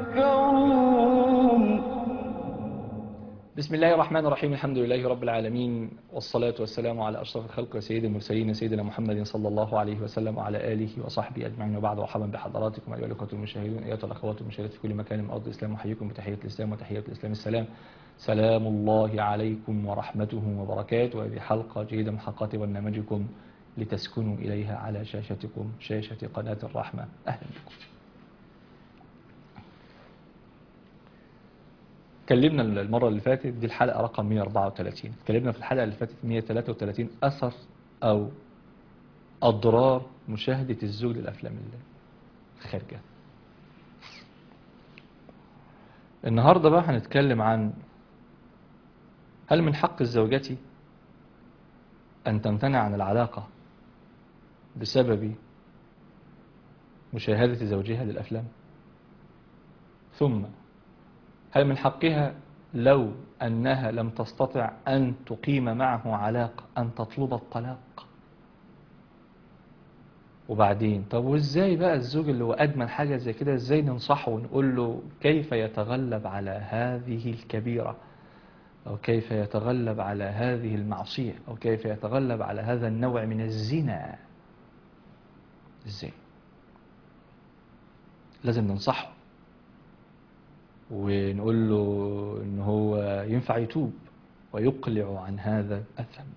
تذكرون بسم الله الرحمن الرحيم الحمد لله رب العالمين والصلاة والسلام على أشرف الخلق وسيد المرسلين سيدنا محمد صلى الله عليه وسلم وعلى آله وصحبه أجمعين وبعد مرحبا بحضراتكم أيها الأخوة المشاهدون أيها الأخوات المشاهدات في كل مكان من أرض الإسلام أحييكم بتحية الإسلام وتحية الإسلام السلام سلام الله عليكم ورحمته وبركاته وهذه حلقة جديدة من حلقات برنامجكم لتسكنوا إليها على شاشتكم شاشة قناة الرحمة أهلا بكم اتكلمنا المرة اللي فاتت دي الحلقة رقم 134 اتكلمنا في الحلقة اللي فاتت 133 أثر أو أضرار مشاهدة الزوج للأفلام الخارجة النهاردة بقى هنتكلم عن هل من حق الزوجة أن تمتنع عن العلاقة بسبب مشاهدة زوجها للأفلام ثم هل من حقها لو أنها لم تستطع أن تقيم معه علاقة أن تطلب الطلاق وبعدين طب وإزاي بقى الزوج اللي هو أدمن حاجة زي كده إزاي ننصحه ونقول له كيف يتغلب على هذه الكبيرة أو كيف يتغلب على هذه المعصية أو كيف يتغلب على هذا النوع من الزنا إزاي لازم ننصحه ونقول له ان هو ينفع يتوب ويقلع عن هذا الذنب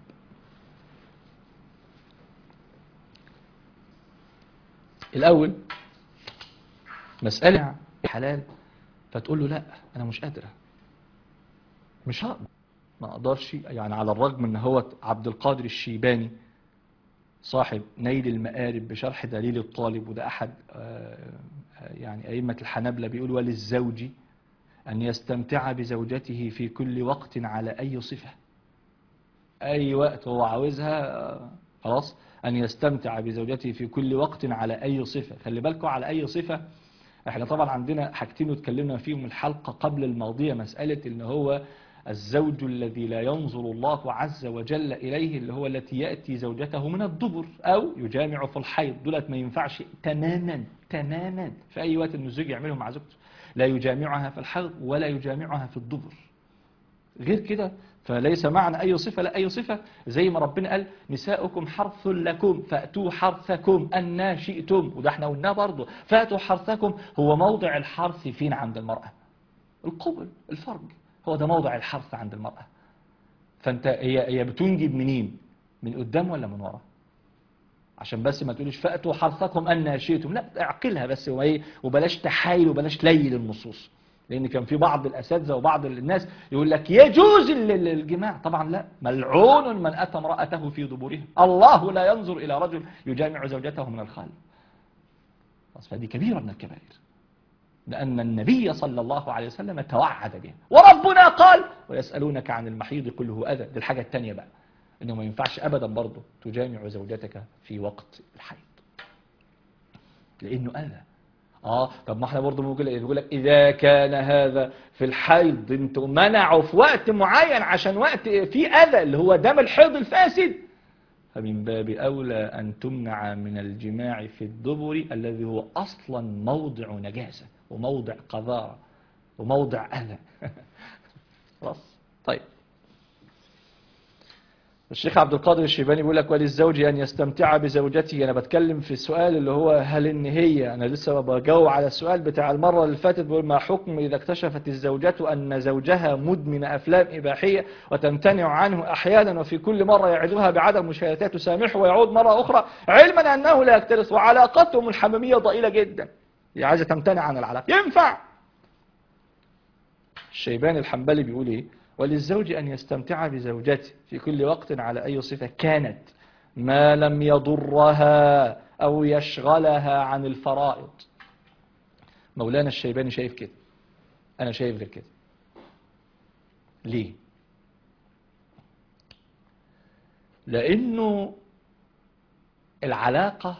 الاول مسألة حلال فتقول له لا انا مش قادرة مش هقدر ما اقدرش يعني على الرغم ان هو عبد القادر الشيباني صاحب نيل المآرب بشرح دليل الطالب وده احد يعني ائمة الحنابلة بيقول وللزوج أن يستمتع بزوجته في كل وقت على أي صفة أي وقت هو عاوزها خلاص أن يستمتع بزوجته في كل وقت على أي صفة خلي بالكم على أي صفة احنا طبعا عندنا حاجتين اتكلمنا فيهم الحلقة قبل الماضية مسألة ان هو الزوج الذي لا ينظر الله عز وجل إليه اللي هو التي يأتي زوجته من الدبر أو يجامع في الحيض دولت ما ينفعش تماما تماما في أي وقت ان الزوج يعمله مع زوجته لا يجامعها في الحيض ولا يجامعها في الدبر غير كده فليس معنى أي صفة لا أي صفة زي ما ربنا قال نساؤكم حرث لكم فأتوا حرثكم أن شئتم وده احنا قلناه برضه فأتوا حرثكم هو موضع الحرث فين عند المرأة القبل الفرج هو ده موضع الحرث عند المرأة فانت هي هي بتنجب منين من قدام ولا من ورا عشان بس ما تقوليش فأتوا حرثكم أن شئتم لا اعقلها بس وايه وبلاش تحايل وبلاش ليل النصوص لأن كان في بعض الأساتذة وبعض الناس يقول لك يجوز الجماع طبعا لا ملعون من أتى امرأته في دبورها الله لا ينظر إلى رجل يجامع زوجته من الخال فدي كبيرة من الكبائر لأن النبي صلى الله عليه وسلم توعد بها وربنا قال ويسألونك عن المحيض قل هو أذى دي الحاجة التانية بقى انه ما ينفعش ابدا برضه تجامع زوجتك في وقت الحيض لانه اذى اه طب ما احنا برضه بنقول بيقول لك اذا كان هذا في الحيض انتوا منعوا في وقت معين عشان وقت في اذى اللي هو دم الحيض الفاسد فمن باب اولى ان تمنع من الجماع في الدبر الذي هو اصلا موضع نجاسه وموضع قذاره وموضع اذى خلاص طيب الشيخ عبد القادر الشيباني بيقول لك وللزوج أن يستمتع بزوجته أنا بتكلم في السؤال اللي هو هل إن هي أنا لسه بجاوب على السؤال بتاع المرة اللي فاتت بقول ما حكم إذا اكتشفت الزوجة أن زوجها مدمن أفلام إباحية وتمتنع عنه أحيانا وفي كل مرة يعدها بعدم مشاهدتها تسامحه ويعود مرة أخرى علما أنه لا يكترث وعلاقتهم الحميمية ضئيلة جدا هي عايزة تمتنع عن العلاقة ينفع الشيباني الحنبلي بيقول إيه وللزوج أن يستمتع بزوجته في كل وقت على أي صفة كانت ما لم يضرها أو يشغلها عن الفرائض مولانا الشيباني شايف كده أنا شايف غير كده ليه لأنه العلاقة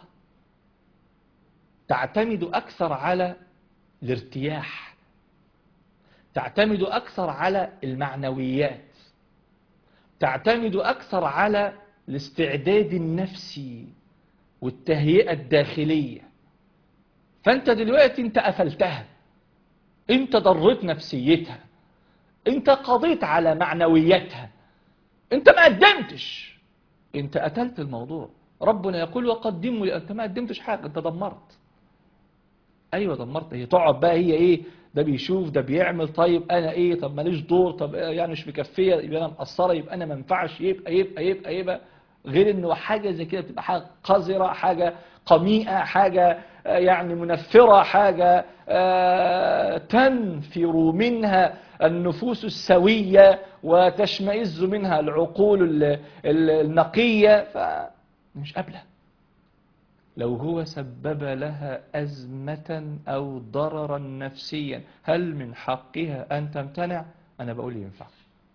تعتمد أكثر على الارتياح تعتمد أكثر على المعنويات تعتمد أكثر على الاستعداد النفسي والتهيئة الداخلية فأنت دلوقتي أنت قفلتها انت ضريت نفسيتها انت قضيت على معنوياتها انت ما قدمتش انت قتلت الموضوع ربنا يقول وقدموا لي انت ما قدمتش حاجه انت دمرت ايوه دمرت هي تقعد بقى هي ايه ده بيشوف ده بيعمل طيب انا ايه طب ماليش دور طب يعني مش مكفيه يبقى انا مقصره يبقى انا ما ينفعش يبقى يبقى يبقى يبقى غير انه حاجه زي كده بتبقى حاجه قذره حاجه قميئه حاجه آه، يعني منفره حاجه آه، تنفر منها النفوس السويه وتشمئز منها العقول ال- ال- النقيه فمش قابله لو هو سبب لها أزمة أو ضررا نفسيا هل من حقها أن تمتنع؟ أنا بقول ينفع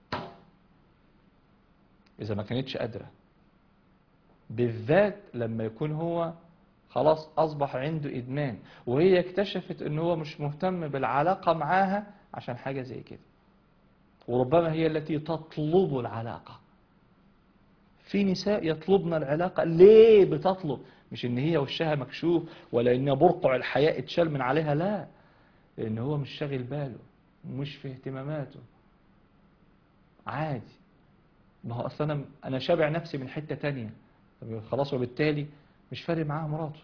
إذا ما كانتش قادرة بالذات لما يكون هو خلاص أصبح عنده إدمان وهي اكتشفت أنه هو مش مهتم بالعلاقة معاها عشان حاجة زي كده وربما هي التي تطلب العلاقة في نساء يطلبن العلاقة ليه بتطلب مش ان هي وشها مكشوف ولا ان برقع الحياء اتشال من عليها لا لان هو مش شاغل باله مش في اهتماماته عادي ما هو اصلا انا انا شابع نفسي من حتة تانية طب خلاص وبالتالي مش فارق معاها مراته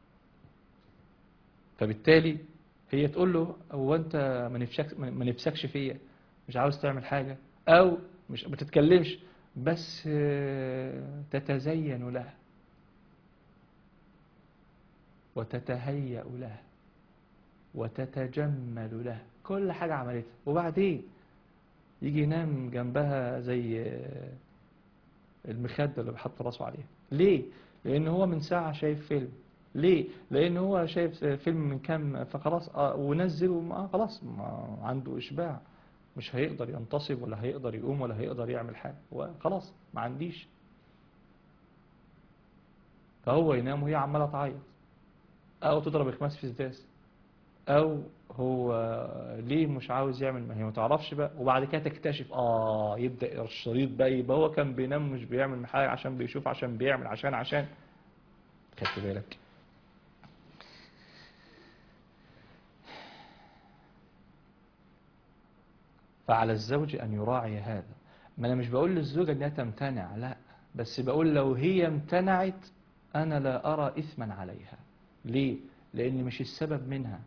فبالتالي هي تقول له هو انت ما نفسك ما نفسكش فيا مش عاوز تعمل حاجة او مش بتتكلمش بس آه، تتزين له وتتهيأ له وتتجمل له كل حاجة عملتها وبعدين يجي ينام جنبها زي آه، المخدة اللي بيحط راسه عليها ليه؟ لأن هو من ساعة شايف فيلم ليه؟ لأن هو شايف فيلم من كام فخلاص آه ونزل وما خلاص ما عنده إشباع مش هيقدر ينتصب ولا هيقدر يقوم ولا هيقدر يعمل حاجة وخلاص ما عنديش فهو ينام وهي عمالة تعيط أو تضرب إخماس في الزاز أو هو ليه مش عاوز يعمل ما هي ما تعرفش بقى وبعد كده تكتشف آه يبدأ الشريط بقى يبقى هو كان بينام مش بيعمل حاجة عشان بيشوف عشان بيعمل عشان عشان خدت بالك فعلى الزوج أن يراعي هذا ما أنا مش بقول للزوجة أنها تمتنع لا بس بقول لو هي امتنعت أنا لا أرى إثما عليها ليه؟ لأن مش السبب منها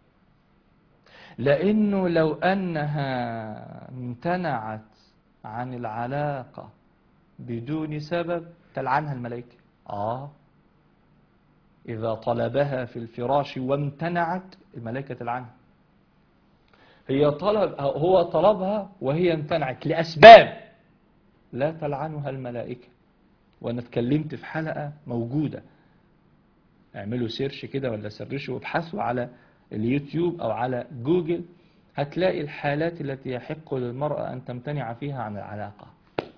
لأنه لو أنها امتنعت عن العلاقة بدون سبب تلعنها الملائكة آه إذا طلبها في الفراش وامتنعت الملائكة تلعنها هي طلب هو طلبها وهي امتنعت لأسباب لا تلعنها الملائكة وأنا اتكلمت في حلقة موجودة اعملوا سيرش كده ولا سرشوا وابحثوا على اليوتيوب أو على جوجل هتلاقي الحالات التي يحق للمرأة أن تمتنع فيها عن العلاقة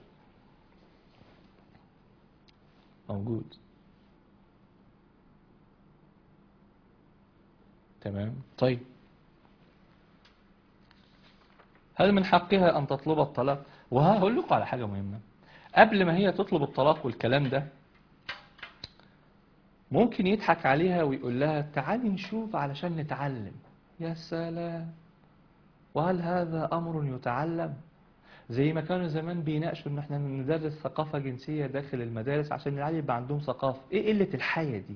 موجود تمام طيب هل من حقها أن تطلب الطلاق وهقول لكم على حاجة مهمة قبل ما هي تطلب الطلاق والكلام ده ممكن يضحك عليها ويقول لها تعالي نشوف علشان نتعلم يا سلام وهل هذا أمر يتعلم زي ما كانوا زمان بيناقشوا ان احنا ندرس ثقافة جنسية داخل المدارس عشان العيال يبقى عندهم ثقافة ايه قلة الحية دي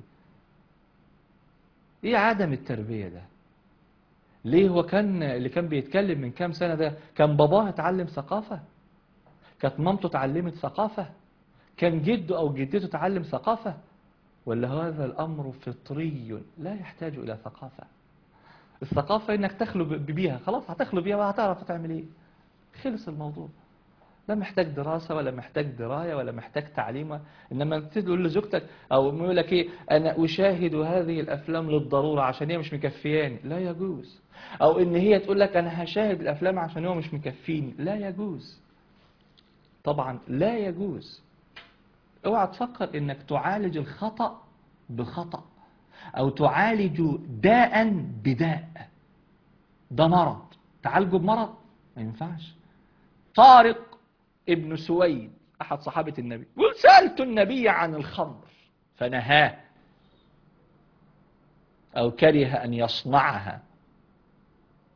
ايه عدم التربية ده ليه هو كان اللي كان بيتكلم من كام سنة ده كان باباه اتعلم ثقافة كانت مامته اتعلمت ثقافة كان جده أو جدته اتعلم ثقافة ولا هذا الأمر فطري لا يحتاج إلى ثقافة الثقافة إنك تخلو ب- بيها خلاص هتخلو بيها وهتعرف تعمل إيه خلص الموضوع لا محتاج دراسة ولا محتاج دراية ولا محتاج تعليم إنما تقول لزوجتك أو يقول لك إيه أنا أشاهد هذه الأفلام للضرورة عشان هي مش مكفياني لا يجوز أو إن هي تقول لك أنا هشاهد الأفلام عشان هو مش مكفيني لا يجوز طبعا لا يجوز اوعى تفكر انك تعالج الخطأ بخطأ او تعالج داء بداء ده مرض تعالجه بمرض ما ينفعش طارق ابن سويد احد صحابة النبي يقول سألت النبي عن الخمر فنهاه او كره ان يصنعها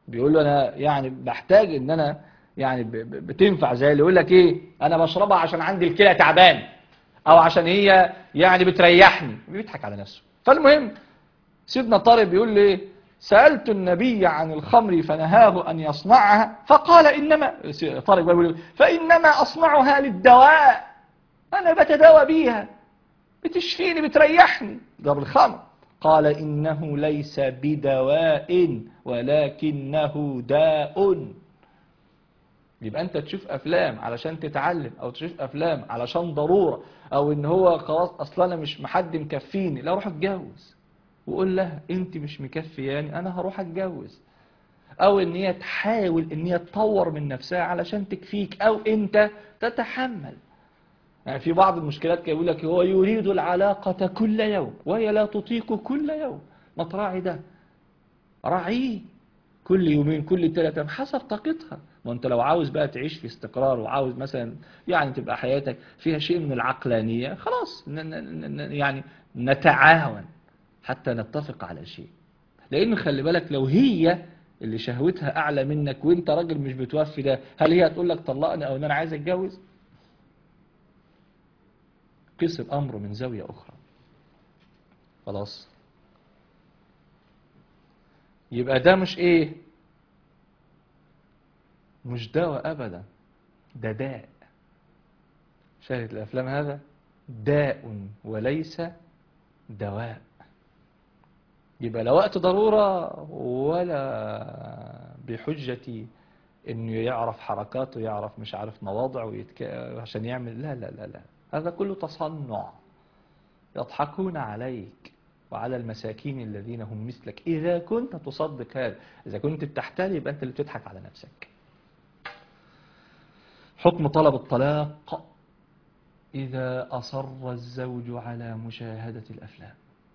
بيقول له انا يعني بحتاج ان انا يعني ب- ب- بتنفع زي اللي يقول لك ايه انا بشربها عشان عندي الكلى تعبان او عشان هي يعني بتريحني بيضحك على نفسه فالمهم سيدنا طارق بيقول لي إيه؟ سألت النبي عن الخمر فنهاه أن يصنعها فقال إنما طارق بيقول لي، فإنما أصنعها للدواء أنا بتداوى بيها بتشفيني بتريحني ده بالخمر قال إنه ليس بدواء ولكنه داء يبقى انت تشوف افلام علشان تتعلم او تشوف افلام علشان ضرورة او ان هو خلاص اصلا انا مش محد مكفيني لا روح اتجوز وقول لها انت مش مكفياني انا هروح اتجوز او ان هي تحاول ان هي تطور من نفسها علشان تكفيك او انت تتحمل يعني في بعض المشكلات كان يقول لك هو يريد العلاقة كل يوم وهي لا تطيق كل يوم ما تراعي ده راعيه كل يومين كل ثلاثة أيام حسب طاقتها ما انت لو عاوز بقى تعيش في استقرار وعاوز مثلا يعني تبقى حياتك فيها شيء من العقلانية خلاص ن ن ن يعني نتعاون حتى نتفق على شيء لأنه خلي بالك لو هي اللي شهوتها أعلى منك وانت راجل مش بتوفي ده هل هي هتقول لك طلقني أو ان أنا عايز أتجوز قيس الأمر من زاوية أخرى خلاص يبقى ده مش ايه مش دواء ابدا ده داء شاهد الافلام هذا داء وليس دواء يبقى لا وقت ضرورة ولا بحجة انه يعرف حركاته يعرف مش عارف مواضع ويتك... عشان يعمل لا لا لا لا هذا كله تصنع يضحكون عليك وعلى المساكين الذين هم مثلك إذا كنت تصدق هذا إذا كنت بتحتال يبقى أنت اللي بتضحك على نفسك حكم طلب الطلاق إذا أصر الزوج على مشاهدة الأفلام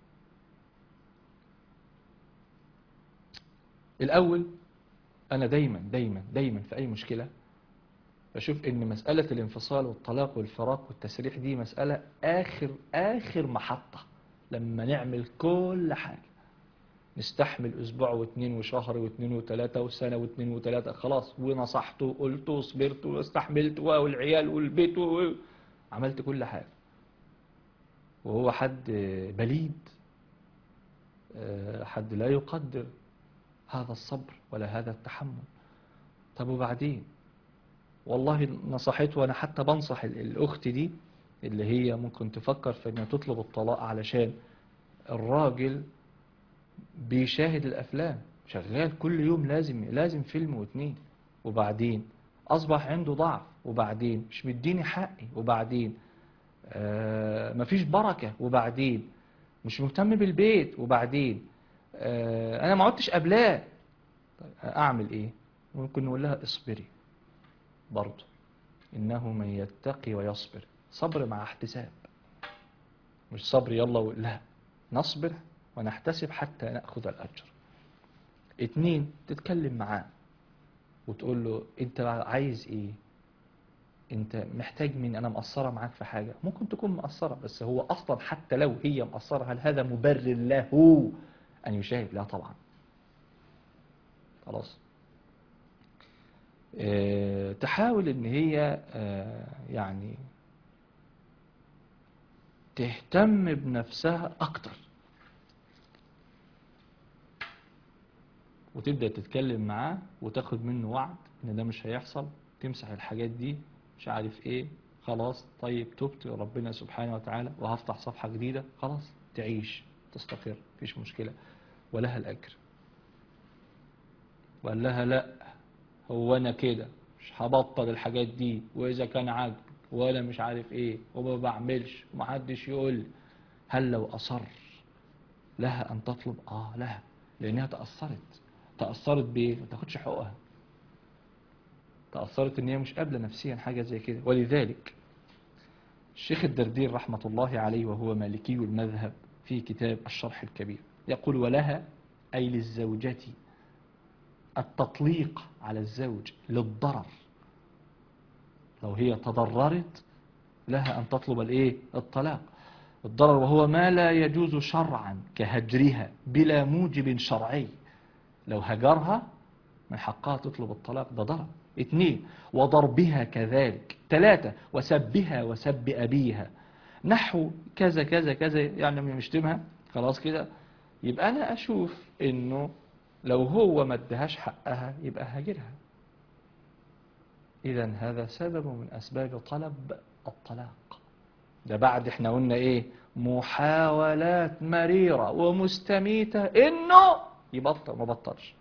الأول أنا دايما دايما دايما في أي مشكلة بشوف ان مسألة الانفصال والطلاق والفراق والتسريح دي مسألة آخر آخر محطة لما نعمل كل حاجة نستحمل أسبوع واثنين وشهر واثنين وثلاثة وسنة واثنين وثلاثة خلاص ونصحت وقلت وصبرت واستحملت والعيال والبيت و... عملت كل حاجة وهو حد بليد آه، حد لا يقدر هذا الصبر ولا هذا التحمل طب وبعدين والله نصحته وانا حتى بنصح ال- الاخت دي اللي هي ممكن تفكر في انها تطلب الطلاق علشان الراجل بيشاهد الافلام شغال كل يوم لازم لازم فيلم واتنين وبعدين اصبح عنده ضعف وبعدين مش مديني حقي وبعدين آه مفيش بركة وبعدين مش مهتم بالبيت وبعدين آه انا ما عدتش قبلاه طيب اعمل ايه ممكن نقول لها اصبري برضه إنه من يتقي ويصبر صبر مع احتساب مش صبر يلا و... لا نصبر ونحتسب حتى نأخذ الأجر اتنين تتكلم معاه وتقول له انت عايز ايه انت محتاج من انا مقصرة معاك في حاجة ممكن تكون مقصرة بس هو اصلا حتى لو هي مقصرة هل هذا مبرر له ان يشاهد لا طبعا خلاص آه، تحاول ان هي آه، يعني تهتم بنفسها اكتر وتبدأ تتكلم معاه وتاخد منه وعد ان ده مش هيحصل تمسح الحاجات دي مش عارف ايه خلاص طيب تبت ربنا سبحانه وتعالى وهفتح صفحة جديدة خلاص تعيش تستقر مفيش مشكلة ولها الأجر وقال لها لا هو أنا كده مش هبطل الحاجات دي وإذا كان عاجبك ولا مش عارف ايه وما بعملش ومحدش يقول لي. هل لو أصر لها أن تطلب آه لها لأنها تأثرت تأثرت بإيه ما تاخدش حقوقها تأثرت إن هي مش قابلة نفسيا حاجة زي كده ولذلك الشيخ الدردير رحمة الله عليه وهو مالكي المذهب في كتاب الشرح الكبير يقول ولها أي للزوجة التطليق على الزوج للضرر لو هي تضررت لها أن تطلب الإيه؟ الطلاق الضرر وهو ما لا يجوز شرعا كهجرها بلا موجب شرعي لو هجرها من حقها تطلب الطلاق ده ضرب اثنين وضربها كذلك ثلاثة وسبها وسب أبيها نحو كذا كذا كذا يعني لما يشتمها خلاص كده يبقى أنا أشوف إنه لو هو ما ادهاش حقها يبقى هاجرها إذا هذا سبب من أسباب طلب الطلاق ده بعد احنا قلنا ايه محاولات مريرة ومستميتة انه يبطل ما بطلش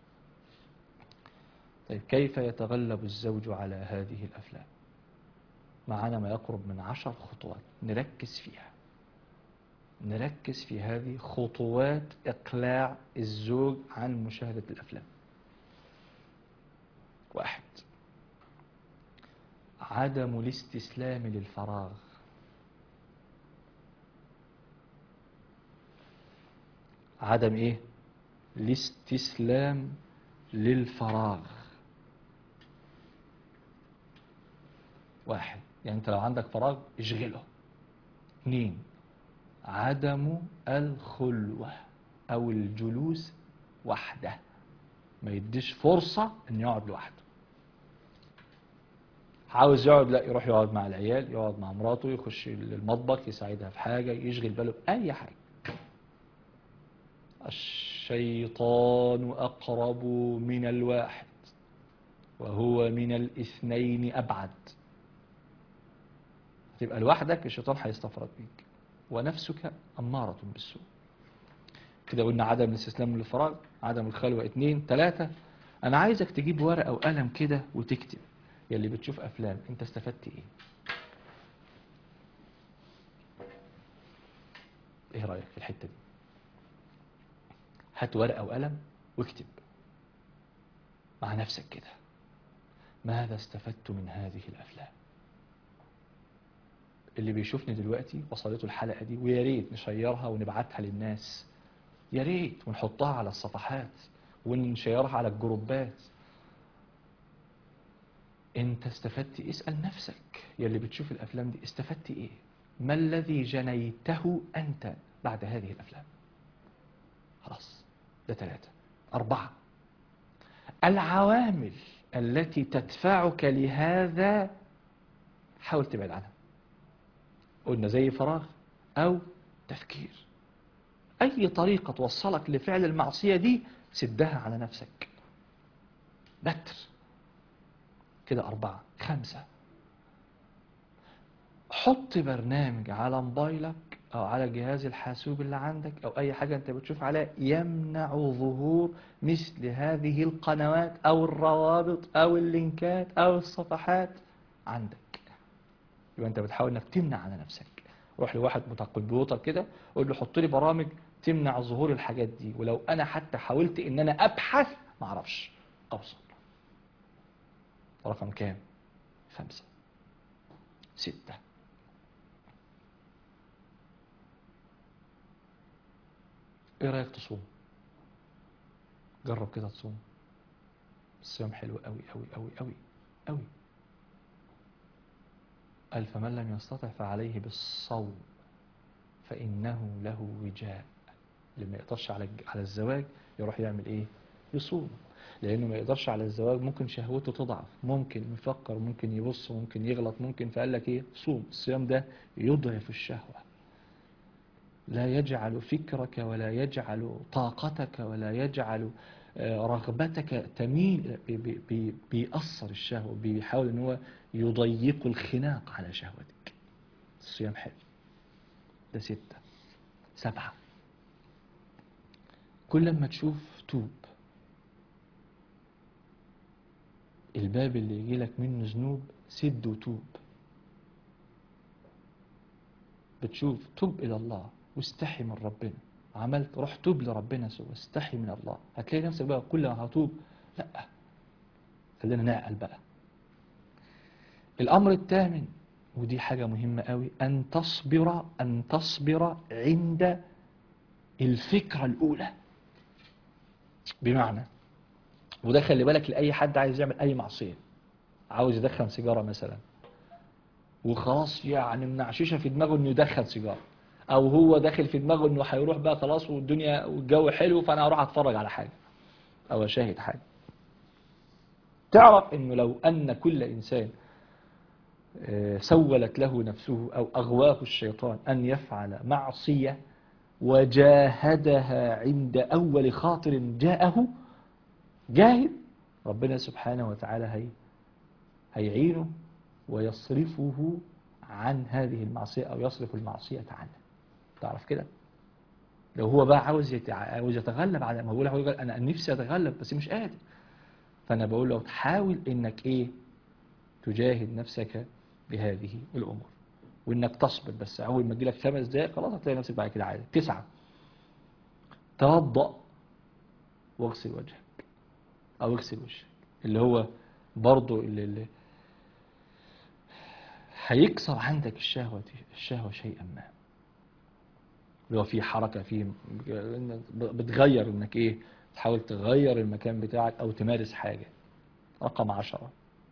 طيب كيف يتغلب الزوج على هذه الأفلام معنا ما يقرب من عشر خطوات نركز فيها نركز في هذه خطوات إقلاع الزوج عن مشاهدة الأفلام واحد عدم الاستسلام للفراغ عدم ايه الاستسلام للفراغ واحد يعني انت لو عندك فراغ اشغله اثنين عدم الخلوة او الجلوس وحده ما يديش فرصة ان يقعد لوحده عاوز يقعد لا يروح يقعد مع العيال يقعد مع مراته يخش المطبخ يساعدها في حاجة يشغل باله بأي حاجة الشيطان أقرب من الواحد وهو من الاثنين أبعد تبقى لوحدك الشيطان هيستفرد بيك ونفسك أمارة بالسوء كده قلنا عدم الاستسلام للفراغ عدم الخلوة اتنين تلاتة أنا عايزك تجيب ورقة وقلم كده وتكتب يلي بتشوف أفلام أنت استفدت إيه إيه رأيك في الحتة دي هات ورقة وقلم واكتب مع نفسك كده ماذا استفدت من هذه الأفلام اللي بيشوفني دلوقتي وصلته الحلقة دي ويا ريت نشيرها ونبعتها للناس يا ريت ونحطها على الصفحات ونشيرها على الجروبات انت استفدت ايه اسأل نفسك يا اللي بتشوف الافلام دي استفدت ايه ما الذي جنيته انت بعد هذه الافلام خلاص ده ثلاثة أربعة العوامل التي تدفعك لهذا حاول تبعد عنها قلنا زي فراغ أو تفكير أي طريقة توصلك لفعل المعصية دي سدها على نفسك بتر كده أربعة خمسة حط برنامج على موبايلك أو على جهاز الحاسوب اللي عندك أو أي حاجة أنت بتشوف عليها يمنع ظهور مثل هذه القنوات أو الروابط أو اللينكات أو الصفحات عندك يبقى أنت بتحاول أنك تمنع على نفسك روح لواحد بتاع كمبيوتر كده قول له حط لي برامج تمنع ظهور الحاجات دي ولو أنا حتى حاولت إن أنا أبحث معرفش أوصل رقم كام خمسة ستة ايه رأيك تصوم جرب كده تصوم الصيام حلو قوي قوي قوي قوي قوي قال فمن لم يستطع فعليه بالصوم فإنه له وجاء اللي ما يقدرش على على الزواج يروح يعمل ايه يصوم لانه ما يقدرش على الزواج ممكن شهوته تضعف ممكن يفكر ممكن يبص ممكن يغلط ممكن فقال لك ايه صوم الصيام ده يضعف الشهوة لا يجعل فكرك ولا يجعل طاقتك ولا يجعل آه، رغبتك تميل بي- بي- بي- بيأثر الشهوة بيحاول ان هو يضيق الخناق على شهوتك الصيام حلو ده ستة سبعة كل ما تشوف توب الباب اللي يجي لك منه ذنوب سد وتوب بتشوف توب إلى الله واستحي من ربنا عملت روح توب لربنا سوى استحي من الله هتلاقي نفسك بقى كل ما هتوب لا خلينا نعقل بقى الأمر الثامن ودي حاجة مهمة قوي أن تصبر أن تصبر عند الفكرة الأولى بمعنى وده خلي بالك لأي حد عايز يعمل أي معصية عاوز يدخن سيجارة مثلا وخلاص يعني منعششة في دماغه إنه يدخن سيجارة أو هو داخل في دماغه إنه هيروح بقى خلاص والدنيا والجو حلو فأنا هروح أتفرج على حاجة أو أشاهد حاجة تعرف انه لو ان كل انسان آه، سولت له نفسه او اغواه الشيطان ان يفعل معصية وجاهدها عند اول خاطر جاءه جاهد ربنا سبحانه وتعالى هي هيعينه ويصرفه عن هذه المعصية او يصرف المعصية عنه تعرف كده لو هو بقى عاوز يتع... عاوز يتغلب على ما بقول هو يقول انا نفسي اتغلب بس مش قادر فانا بقول له تحاول انك ايه تجاهد نفسك بهذه الامور وانك تصبر بس اول ما تجيلك خمس دقائق خلاص هتلاقي نفسك بعد كده عادي تسعة توضأ واغسل وجهك او اغسل وشك اللي هو برضو اللي, اللي هيكسر عندك الشهوة الشهوة شيئا ما اللي هو في حركة في بتغير انك ايه تحاول تغير المكان بتاعك او تمارس حاجة رقم عشرة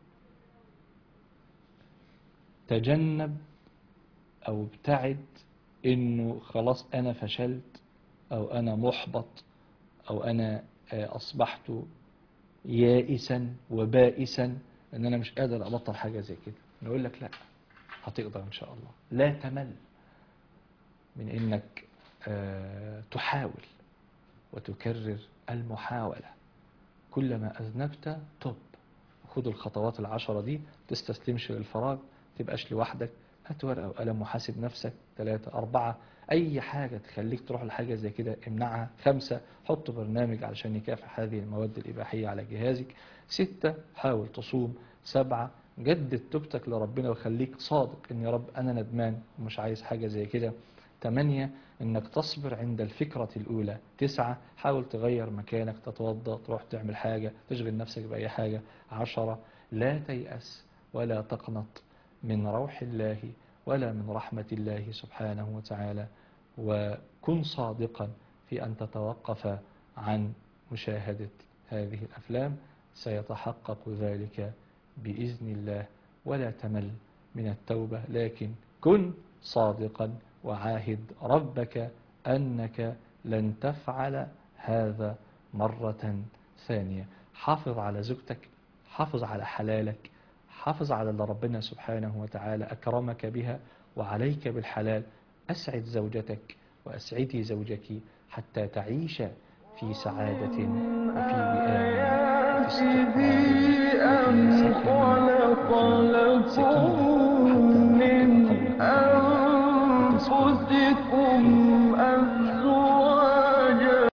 تجنب او ابتعد انه خلاص انا فشلت او انا محبط او انا آه، اصبحت يائسا وبائسا ان انا مش قادر ابطل حاجة زي كده نقول لك لا هتقدر ان شاء الله لا تمل من انك آه، تحاول وتكرر المحاولة كلما أذنبت تب خد الخطوات العشرة دي تستسلمش للفراغ تبقاش لوحدك هات ورقة وقلم وحاسب نفسك ثلاثة أربعة أي حاجة تخليك تروح لحاجة زي كده امنعها خمسة حط برنامج علشان يكافح هذه المواد الإباحية على جهازك ستة حاول تصوم سبعة جدد توبتك لربنا وخليك صادق ان يا رب انا ندمان ومش عايز حاجة زي كده تمانية انك تصبر عند الفكرة الاولى تسعة حاول تغير مكانك تتوضا تروح تعمل حاجة تشغل نفسك بأي حاجة عشرة لا تيأس ولا تقنط من روح الله ولا من رحمة الله سبحانه وتعالى وكن صادقا في أن تتوقف عن مشاهدة هذه الأفلام سيتحقق ذلك بإذن الله ولا تمل من التوبة لكن كن صادقا وعاهد ربك أنك لن تفعل هذا مرة ثانية حافظ على زوجتك حافظ على حلالك حافظ على اللي ربنا سبحانه وتعالى أكرمك بها وعليك بالحلال أسعد زوجتك وأسعدي زوجك حتى تعيش في سعادة وفي وئام وفي استقرار وفي سكن وفي سكينة حتى من نحن نتقوى أنفسكم